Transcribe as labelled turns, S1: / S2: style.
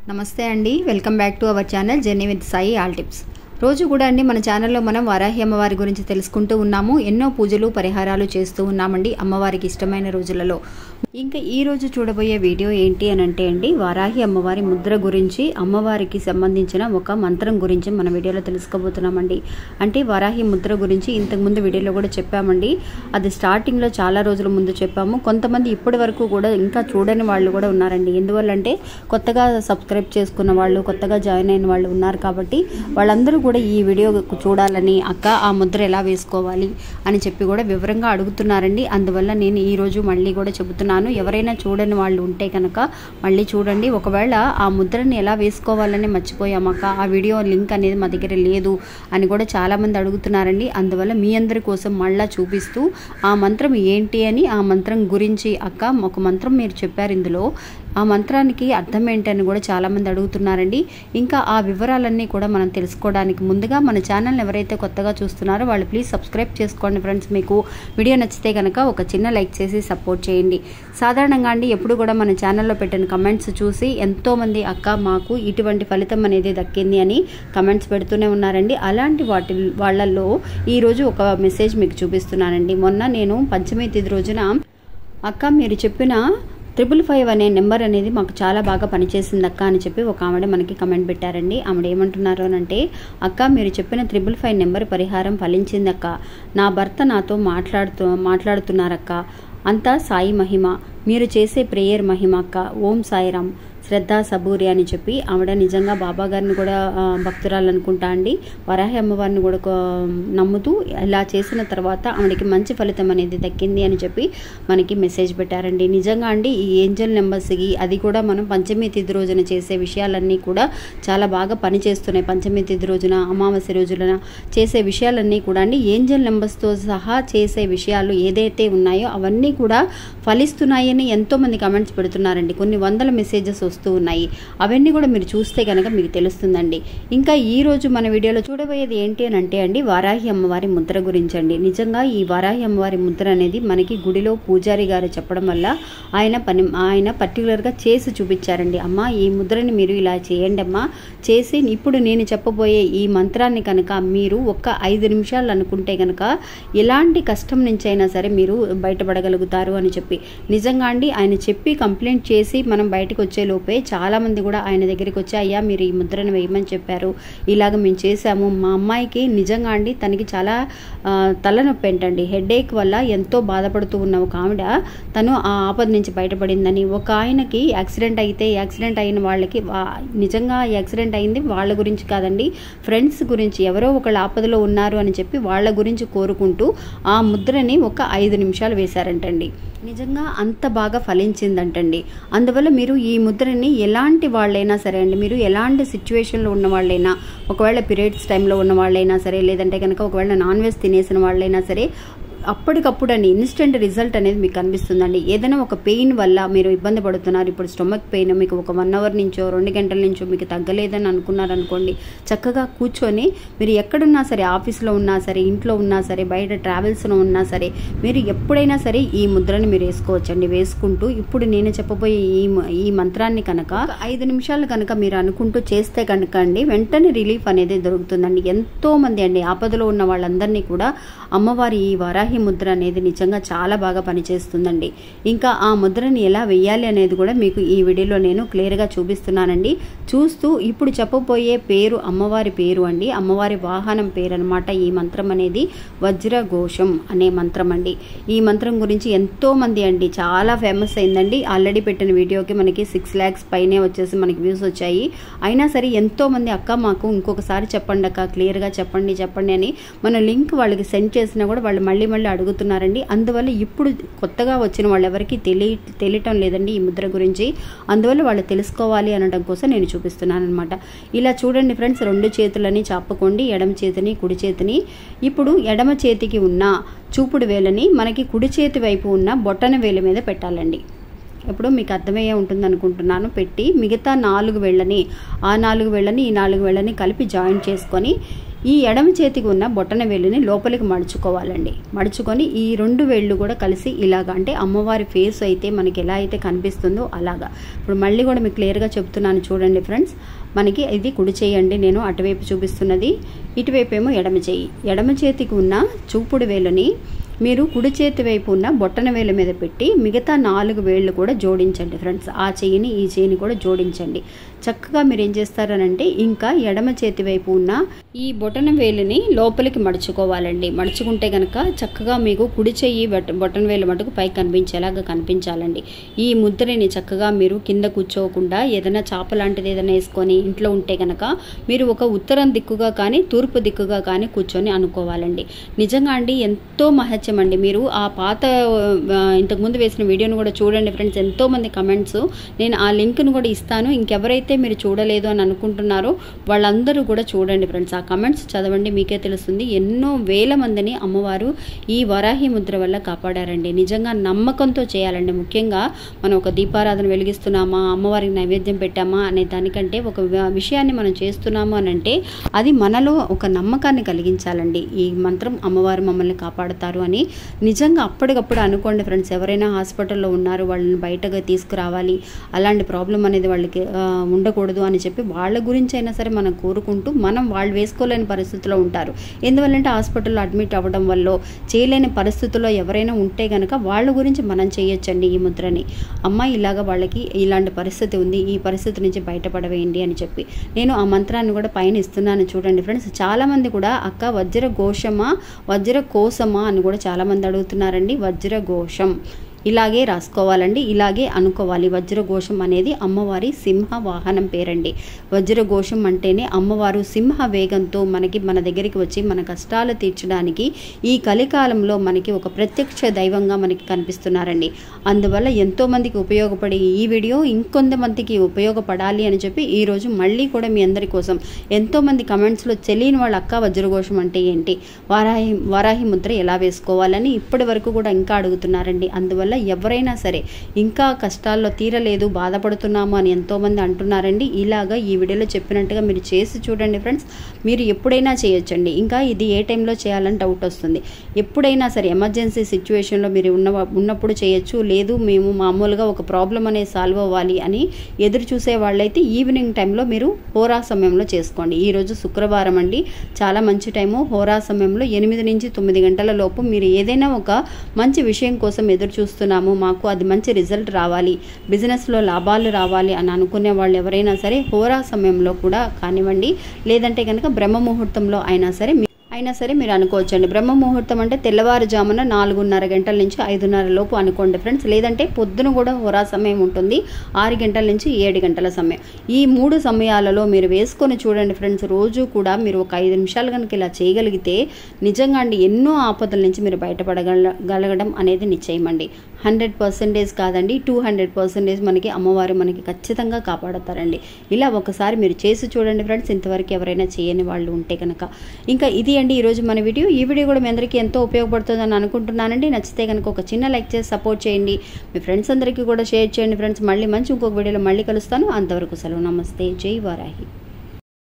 S1: నమస్తే అండి welcome back to our channel journey with Sai all tips రోజు కూడా అండి మన ఛానల్లో మనం వారాహి అమ్మవారి గురించి తెలుసుకుంటూ ఉన్నాము ఎన్నో పూజలు పరిహారాలు చేస్తూ ఉన్నామండి అమ్మవారికి ఇష్టమైన రోజులలో ఇంకా ఈ రోజు చూడబోయే వీడియో ఏంటి అని అంటే అండి వారాహి అమ్మవారి ముద్ర గురించి అమ్మవారికి సంబంధించిన ఒక మంత్రం గురించి మన వీడియోలో తెలుసుకోబోతున్నామండి అంటే వారాహి ముద్ర గురించి ఇంతకుముందు వీడియోలో కూడా చెప్పామండి అది స్టార్టింగ్లో చాలా రోజుల ముందు చెప్పాము కొంతమంది ఇప్పటి వరకు కూడా ఇంకా చూడని వాళ్ళు కూడా ఉన్నారండి ఎందువల్లంటే కొత్తగా సబ్స్క్రైబ్ చేసుకున్న వాళ్ళు కొత్తగా జాయిన్ అయిన వాళ్ళు ఉన్నారు కాబట్టి వాళ్ళందరూ కూడా ఈ వీడియో చూడాలని అక్క ఆ ముద్ర ఎలా వేసుకోవాలి అని చెప్పి కూడా వివరంగా అడుగుతున్నారండి అందువల్ల నేను ఈ రోజు మళ్ళీ కూడా చెబుతున్నాను ఎవరైనా చూడని వాళ్ళు ఉంటే కనుక మళ్ళీ చూడండి ఒకవేళ ఆ ముద్రని ఎలా వేసుకోవాలని మర్చిపోయామక్క ఆ వీడియో లింక్ అనేది మా దగ్గర లేదు అని కూడా చాలామంది అడుగుతున్నారండి అందువల్ల మీ అందరి కోసం మళ్ళా చూపిస్తూ ఆ మంత్రం ఏంటి అని ఆ మంత్రం గురించి అక్క ఒక మంత్రం మీరు చెప్పారు ఇందులో ఆ మంత్రానికి అర్థం ఏంటని కూడా చాలామంది అడుగుతున్నారండి ఇంకా ఆ వివరాలన్నీ కూడా మనం తెలుసుకోవడానికి ముందుగా మన ఛానల్ ఎవరైతే కొత్తగా చూస్తున్నారో వాళ్ళు ప్లీజ్ సబ్స్క్రైబ్ చేసుకోండి ఫ్రెండ్స్ మీకు వీడియో నచ్చితే కనుక ఒక చిన్న లైక్ చేసి సపోర్ట్ చేయండి సాధారణంగా అండి ఎప్పుడు కూడా మన ఛానల్లో పెట్టిన కమెంట్స్ చూసి ఎంతోమంది అక్క మాకు ఇటువంటి ఫలితం అనేది దక్కింది అని కమెంట్స్ పెడుతూనే ఉన్నారండి అలాంటి వాటి వాళ్ళల్లో ఈరోజు ఒక మెసేజ్ మీకు చూపిస్తున్నానండి మొన్న నేను పంచమి తిథి రోజున అక్క మీరు చెప్పిన ట్రిపుల్ ఫైవ్ అనే నెంబర్ అనేది మాకు చాలా బాగా పనిచేసింది అక్క అని చెప్పి ఒక ఆవిడ మనకి కమెంట్ పెట్టారండి ఆవిడ ఏమంటున్నారు అని అంటే అక్క మీరు చెప్పిన త్రిబుల్ ఫైవ్ నెంబర్ పరిహారం ఫలించింది అక్క నా భర్త నాతో మాట్లాడుతూ మాట్లాడుతున్నారక్క అంతా సాయి మహిమ మీరు చేసే ప్రేయర్ మహిమ అక్క ఓం సాయిరామ్ శ్రద్ధ సబూరి అని చెప్పి ఆవిడ నిజంగా బాబా గారిని కూడా భక్తురాలు అనుకుంటా అండి వరాహి అమ్మవారిని కూడా నమ్ముతూ ఇలా చేసిన తర్వాత ఆవిడకి మంచి ఫలితం అనేది దక్కింది అని చెప్పి మనకి మెసేజ్ పెట్టారండి నిజంగా అండి ఈ ఏంజల్ నెంబర్స్కి అది కూడా మనం పంచమి తిథి రోజున చేసే విషయాలన్నీ కూడా చాలా బాగా పనిచేస్తున్నాయి పంచమి తిథి రోజున అమావాస్య రోజున చేసే విషయాలన్నీ కూడా అండి ఏంజల్ నెంబర్స్తో సహా చేసే విషయాలు ఏదైతే ఉన్నాయో అవన్నీ కూడా ఫలిస్తున్నాయని ఎంతోమంది కమెంట్స్ పెడుతున్నారండి కొన్ని వందల మెసేజెస్ వస్తూ ఉన్నాయి అవన్నీ కూడా మీరు చూస్తే కనుక మీకు తెలుస్తుందండి ఇంకా ఈ రోజు మన వీడియోలో చూడబోయేది ఏంటి అని అంటే అండి వారాహి అమ్మవారి ముద్ర గురించి అండి నిజంగా ఈ వారాహి అమ్మవారి ముద్ర అనేది మనకి గుడిలో పూజారి గారు చెప్పడం వల్ల ఆయన పని ఆయన పర్టికులర్గా చేసి చూపించారండి అమ్మ ఈ ముద్రని మీరు ఇలా చేయండి అమ్మా చేసి ఇప్పుడు నేను చెప్పబోయే ఈ మంత్రాన్ని కనుక మీరు ఒక్క ఐదు నిమిషాలు అనుకుంటే కనుక ఎలాంటి కష్టం నుంచి అయినా సరే మీరు బయటపడగలుగుతారు అని చెప్పి నిజంగా అండి ఆయన చెప్పి కంప్లైంట్ చేసి మనం బయటకు వచ్చే లోపే చాలామంది కూడా ఆయన దగ్గరికి వచ్చి అయ్యా మీరు ఈ ముద్రను వేయమని చెప్పారు ఇలాగ మేము చేసాము మా అమ్మాయికి నిజంగా అండి తనకి చాలా తలనొప్పి ఏంటండి హెడేక్ వల్ల ఎంతో బాధపడుతూ ఉన్న ఒక ఆవిడ తను ఆ ఆపద నుంచి బయటపడిందని ఒక ఆయనకి యాక్సిడెంట్ అయితే యాక్సిడెంట్ అయిన వాళ్ళకి నిజంగా యాక్సిడెంట్ అయింది వాళ్ళ గురించి కాదండి ఫ్రెండ్స్ గురించి ఎవరో ఒకళ్ళ ఆపదలో ఉన్నారు అని చెప్పి వాళ్ళ గురించి కోరుకుంటూ ఆ ముద్రని ఒక ఐదు నిమిషాలు వేశారంటండి నిజంగా అంత బాగా ఫలించిందంటండి అందువల్ల మీరు ఈ ముద్రని ఎలాంటి వాళ్ళైనా సరే అండి మీరు ఎలాంటి సిచ్యువేషన్లో ఉన్న వాళ్ళైనా ఒకవేళ పీరియడ్స్ టైంలో ఉన్న వాళ్ళైనా సరే లేదంటే కనుక ఒకవేళ నాన్ వెజ్ తినేసిన వాళ్ళైనా సరే అప్పటికప్పుడు అని ఇన్స్టెంట్ రిజల్ట్ అనేది మీకు కనిపిస్తుందండి ఏదైనా ఒక పెయిన్ వల్ల మీరు ఇబ్బంది పడుతున్నారు ఇప్పుడు స్టొమక్ పెయిన్ మీకు ఒక వన్ అవర్ నుంచో రెండు గంటల నుంచో మీకు తగ్గలేదని అనుకున్నారు అనుకోండి చక్కగా కూర్చొని మీరు ఎక్కడున్నా సరే ఆఫీస్లో ఉన్నా సరే ఇంట్లో ఉన్నా సరే బయట ట్రావెల్స్లో ఉన్నా సరే మీరు ఎప్పుడైనా సరే ఈ ముద్రని మీరు వేసుకోవచ్చండి వేసుకుంటూ ఇప్పుడు నేను చెప్పబోయే ఈ ఈ మంత్రాన్ని కనుక ఐదు నిమిషాలు కనుక మీరు అనుకుంటూ చేస్తే కనుక అండి వెంటనే రిలీఫ్ అనేది దొరుకుతుందండి ఎంతో మంది అండి ఆపదలో ఉన్న వాళ్ళందరినీ కూడా అమ్మవారి ఈ వారాహి ముద్ర అనేది నిజంగా చాలా బాగా పనిచేస్తుందండి ఇంకా ఆ ముద్రని ఎలా వెయ్యాలి అనేది కూడా మీకు ఈ వీడియోలో నేను క్లియర్గా చూపిస్తున్నానండి చూస్తూ ఇప్పుడు చెప్పబోయే పేరు అమ్మవారి పేరు అండి అమ్మవారి వాహనం పేరు అనమాట ఈ మంత్రం అనేది వజ్రఘోషం అనే మంత్రం అండి ఈ మంత్రం గురించి ఎంతో మంది అండి చాలా ఫేమస్ అయిందండి ఆల్రెడీ పెట్టిన వీడియోకి మనకి సిక్స్ ల్యాక్స్ పైనే వచ్చేసి మనకి వ్యూస్ వచ్చాయి అయినా సరే ఎంతో మంది అక్క మాకు ఇంకొకసారి చెప్పండి అక్క క్లియర్గా చెప్పండి చెప్పండి అని మన లింక్ వాళ్ళకి సెండ్ చేసినా కూడా వాళ్ళు మళ్ళీ మళ్ళీ అడుగుతున్నారండి అందువల్ల ఇప్పుడు కొత్తగా వచ్చిన వాళ్ళు ఎవరికి తెలియ తెలియటం లేదండి ఈ ముద్ర గురించి అందువల్ల వాళ్ళు తెలుసుకోవాలి అనడం కోసం నేను చూపిస్తున్నాను అనమాట ఇలా చూడండి ఫ్రెండ్స్ రెండు చేతులని చాపుకోండి ఎడమ చేతిని కుడి చేతిని ఇప్పుడు ఎడమ చేతికి ఉన్న చూపుడు వేలని మనకి కుడి చేతి వైపు ఉన్న బొట్టన వేలు మీద పెట్టాలండి ఇప్పుడు మీకు అర్థమయ్యే ఉంటుంది అనుకుంటున్నాను పెట్టి మిగతా నాలుగు వేళ్ళని ఆ నాలుగు వేళ్ళని ఈ నాలుగు వేళ్ళని కలిపి జాయిన్ చేసుకొని ఈ ఎడమ చేతికి ఉన్న బొట్టన వేలుని లోపలికి మడుచుకోవాలండి మడుచుకొని ఈ రెండు వేళ్ళు కూడా కలిసి ఇలాగ అంటే అమ్మవారి ఫేస్ అయితే మనకి ఎలా అయితే కనిపిస్తుందో అలాగా ఇప్పుడు మళ్ళీ కూడా మీకు క్లియర్గా చెప్తున్నాను చూడండి ఫ్రెండ్స్ మనకి ఇది కుడి చేయండి నేను అటువైపు చూపిస్తున్నది ఇటువైపు ఏమో ఎడమ చేయి ఎడమ చేతికి ఉన్న చూపుడు వేలుని మీరు కుడి చేతి వైపు ఉన్న బొట్టన వేలు మీద పెట్టి మిగతా నాలుగు వేళ్ళు కూడా జోడించండి ఫ్రెండ్స్ ఆ చెయ్యిని ఈ చెయ్యిని కూడా జోడించండి చక్కగా మీరు ఏం చేస్తారనంటే ఇంకా ఎడమ చేతి వైపు ఉన్న ఈ బొటన వేలుని లోపలికి మడుచుకోవాలండి మడుచుకుంటే కనుక చక్కగా మీకు కుడి చెయ్యి బొట- బొటన వేలు మటుకు పైకి కనిపించేలాగా కనిపించాలండి ఈ ముద్రని చక్కగా మీరు కింద కూర్చోకుండా ఏదైనా చాప లాంటిది ఏదైనా వేసుకొని ఇంట్లో ఉంటే కనుక మీరు ఒక ఉత్తరం దిక్కుగా కానీ తూర్పు దిక్కుగా కానీ కూర్చొని అనుకోవాలండి నిజంగా అండి ఎంతో మహత్యం అండి మీరు ఆ పాత ఆ, ఇంతకుముందు వేసిన వీడియోను కూడా చూడండి ఫ్రెండ్స్ ఎంతో మంది కమెంట్స్ నేను ఆ లింక్ను కూడా ఇస్తాను ఇంకెవరైతే మీరు చూడలేదు అని అనుకుంటున్నారో వాళ్ళందరూ కూడా చూడండి ఫ్రెండ్స్ ఆ కమెంట్స్ చదవండి మీకే తెలుస్తుంది ఎన్నో వేల మందిని అమ్మవారు ఈ వరాహి ముద్ర వల్ల కాపాడారండి నిజంగా నమ్మకంతో చేయాలండి ముఖ్యంగా మనం ఒక దీపారాధన వెలిగిస్తున్నామా అమ్మవారికి నైవేద్యం పెట్టామా అనే దానికంటే ఒక వ- విషయాన్ని మనం చేస్తున్నాము అని అంటే అది మనలో ఒక నమ్మకాన్ని కలిగించాలండి ఈ మంత్రం అమ్మవారు మమ్మల్ని కాపాడుతారు అని నిజంగా అప్పటికప్పుడు అనుకోండి ఫ్రెండ్స్ ఎవరైనా హాస్పిటల్లో ఉన్నారు వాళ్ళని బయటగా తీసుకురావాలి అలాంటి ప్రాబ్లం అనేది వాళ్ళకి ఆ, ఉండకూడదు అని చెప్పి వాళ్ళ గురించి అయినా సరే మనం కోరుకుంటూ మనం వాళ్ళు వేసుకోలేని పరిస్థితిలో ఉంటారు ఎందువల్లంటే హాస్పిటల్లో అడ్మిట్ అవ్వడం వల్ల చేయలేని పరిస్థితుల్లో ఎవరైనా ఉంటే కనుక వాళ్ళ గురించి మనం చేయొచ్చండి ఈ ముద్రని అమ్మ ఇలాగ వాళ్ళకి ఇలాంటి పరిస్థితి ఉంది ఈ పరిస్థితి నుంచి బయటపడవేయండి అని చెప్పి నేను ఆ మంత్రాన్ని కూడా పైన ఇస్తున్నాను చూడండి ఫ్రెండ్స్ చాలామంది కూడా అక్క వజ్ర ఘోషమా వజ్ర కోసమా అని కూడా చాలామంది అడుగుతున్నారండి వజ్ర ఘోషం ఇలాగే రాసుకోవాలండి ఇలాగే అనుకోవాలి వజ్రఘోషం అనేది అమ్మవారి సింహ వాహనం పేరండి వజ్రఘోషం అంటేనే అమ్మవారు సింహ వేగంతో మనకి మన దగ్గరికి వచ్చి మన కష్టాలు తీర్చడానికి ఈ కలికాలంలో మనకి ఒక ప్రత్యక్ష దైవంగా మనకి కనిపిస్తున్నారండి అందువల్ల ఎంతో మందికి ఉపయోగపడే ఈ వీడియో ఇంకొంతమందికి ఉపయోగపడాలి అని చెప్పి ఈరోజు మళ్ళీ కూడా మీ అందరి కోసం ఎంతోమంది కమెంట్స్లో తెలియని వాళ్ళ అక్క వజ్రఘోషం అంటే ఏంటి వారాహి వారాహి ముద్ర ఎలా వేసుకోవాలని ఇప్పటి వరకు కూడా ఇంకా అడుగుతున్నారండి అందువల్ల ఎవరైనా సరే ఇంకా కష్టాల్లో తీరలేదు బాధపడుతున్నాము అని ఎంతోమంది అంటున్నారండి ఇలాగా ఈ వీడియోలో చెప్పినట్టుగా మీరు చేసి చూడండి ఫ్రెండ్స్ మీరు ఎప్పుడైనా చేయొచ్చండి ఇంకా ఇది ఏ టైంలో చేయాలని డౌట్ వస్తుంది ఎప్పుడైనా సరే ఎమర్జెన్సీ సిచ్యువేషన్లో మీరు ఉన్న ఉన్నప్పుడు చేయొచ్చు లేదు మేము మామూలుగా ఒక ప్రాబ్లం అనేది సాల్వ్ అవ్వాలి అని ఎదురు చూసే వాళ్ళైతే ఈవినింగ్ టైంలో మీరు హోరా సమయంలో చేసుకోండి ఈరోజు శుక్రవారం అండి చాలా మంచి టైము హోరా సమయంలో ఎనిమిది నుంచి తొమ్మిది గంటల లోపు మీరు ఏదైనా ఒక మంచి విషయం కోసం ఎదురు చూస్తున్నాము మాకు అది మంచి రిజల్ట్ రావాలి బిజినెస్లో లాభాలు రావాలి అని అనుకునే వాళ్ళు ఎవరైనా సరే హోరా సమయంలో కూడా కానివ్వండి లేదంటే కనుక బ్రహ్మ ముహూర్తంలో అయినా సరే మీ- అయినా సరే మీరు అనుకోవచ్చండి బ్రహ్మ ముహూర్తం అంటే తెల్లవారుజామున నాలుగున్నర గంటల నుంచి ఐదున్నర లోపు అనుకోండి ఫ్రెండ్స్ లేదంటే పొద్దున కూడా హోరా సమయం ఉంటుంది ఆరు గంటల నుంచి ఏడు గంటల సమయం ఈ మూడు సమయాలలో మీరు వేసుకొని చూడండి ఫ్రెండ్స్ రోజు కూడా మీరు ఒక ఐదు నిమిషాలు కనుక ఇలా చేయగలిగితే నిజంగా అండి ఎన్నో ఆపదల నుంచి మీరు బయటపడగల గలగడం అనేది నిశ్చయమండి హండ్రెడ్ పర్సెంటేజ్ కాదండి టూ హండ్రెడ్ పర్సెంటేజ్ మనకి అమ్మవారు మనకి ఖచ్చితంగా కాపాడుతారండి ఇలా ఒకసారి మీరు చేసి చూడండి ఫ్రెండ్స్ ఇంతవరకు ఎవరైనా చేయని వాళ్ళు ఉంటే కనుక ఇంకా ఇది అండి ఈరోజు మన వీడియో ఈ వీడియో కూడా మీ అందరికీ ఎంతో ఉపయోగపడుతుందని అనుకుంటున్నానండి నచ్చితే కనుక ఒక చిన్న లైక్ చేసి సపోర్ట్ చేయండి మీ ఫ్రెండ్స్ అందరికీ కూడా షేర్ చేయండి ఫ్రెండ్స్ మళ్ళీ మంచి ఇంకొక వీడియోలో మళ్ళీ కలుస్తాను అంతవరకు సెలవు నమస్తే జై వారాహి